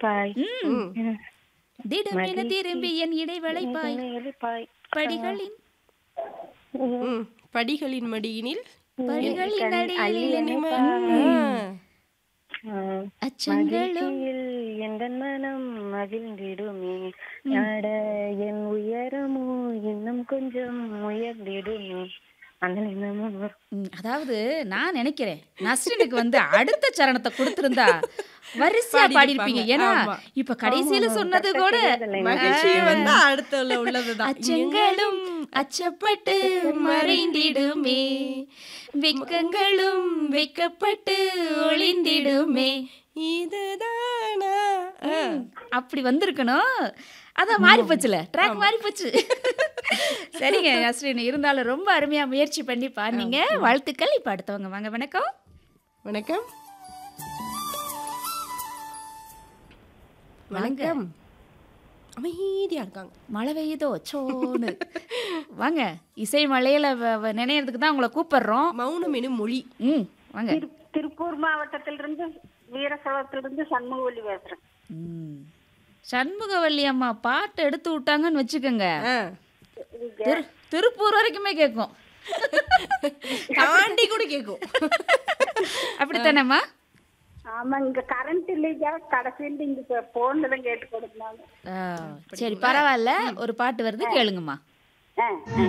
இழைப்பாய் ம் ம். திடமென திரும்பி என் இடை வளைப்பாய் என்னை இழைப்பாய் படிகளின் ம். படிகளின் மடியினில் படிகளின் அள்ளி அடியில் அணைப்பாய். ஆ. ம். அச்சங்களும் மகிழ்ச்சியில் எந்த மனம் மகிழ்ந்திடுமே அட என் உயரமோ இன்னும் கொஞ்சம் உயர்ந்திடுமே அந்த நிலமும் ம், அதாவது நான் நினைக்கிறேன் நஸ்ரினுக்கு வந்து அடுத்த சரணத்தை கொடுத்திருந்தா வரிசையா பாடியிருப்பீங்க ஏன்னா ஆமா. இப்ப கடைசியில சொன்னது கூட மகிழ்ச்சி வந்து அடுத்ததுல உள்ளதுதான் அச்சங்களும் அச்சப்பட்டு மறைந்திடுமே வெக்கங்களும் வெக்கப்பட்டு ஒளிந்திடுமே இதுதானா ஆ. அப்படி வந்திருக்கணும் அதான் மாறி போச்சுல ட்ராக் மாறி போச்சு சரிங்க நஸ்ரின் இருந்தாலும் ரொம்ப அருமையா முயற்சி பண்ணி பாருங்க வாழ்த்துக்கள் இப்ப அடுத்தவங்க வாங்க வணக்கம் வணக்கம் வணக்கம் அமைதியா இருக்காங்க மழை பெய்யுதோ சோன்னு வாங்க இசை மழையில வ- வ- நினைறதுக்கு தான் உங்களை கூப்பிடுறோம் மௌனம் எனும் மொழி ம் வாங்க திரு- திருப்பூர் மாவட்டத்திலிருந்து வீரசோளத்திலிருந்து சண்முகவல்லி பேசுறேன் ம். சண்முகவல்லி அம்மா பாட்டு எடுத்து விட்டாங்கன்னு வச்சுக்கோங்க ஆ. திரு திருப்பூர் வரைக்குமே கேட்கும் தாண்டி கூட கேக்கும் அப்படித்தானேம்மா ஆமா இங்க கரண்ட் இல்லையா கடைசியில் இங்க போன்ல தான் கேட்டு கொடுத்தாங்க ஆ, சரி பரவாயில்ல ஒரு பாட்டு வருது கேளுங்கம்மா ஆ, ஆ.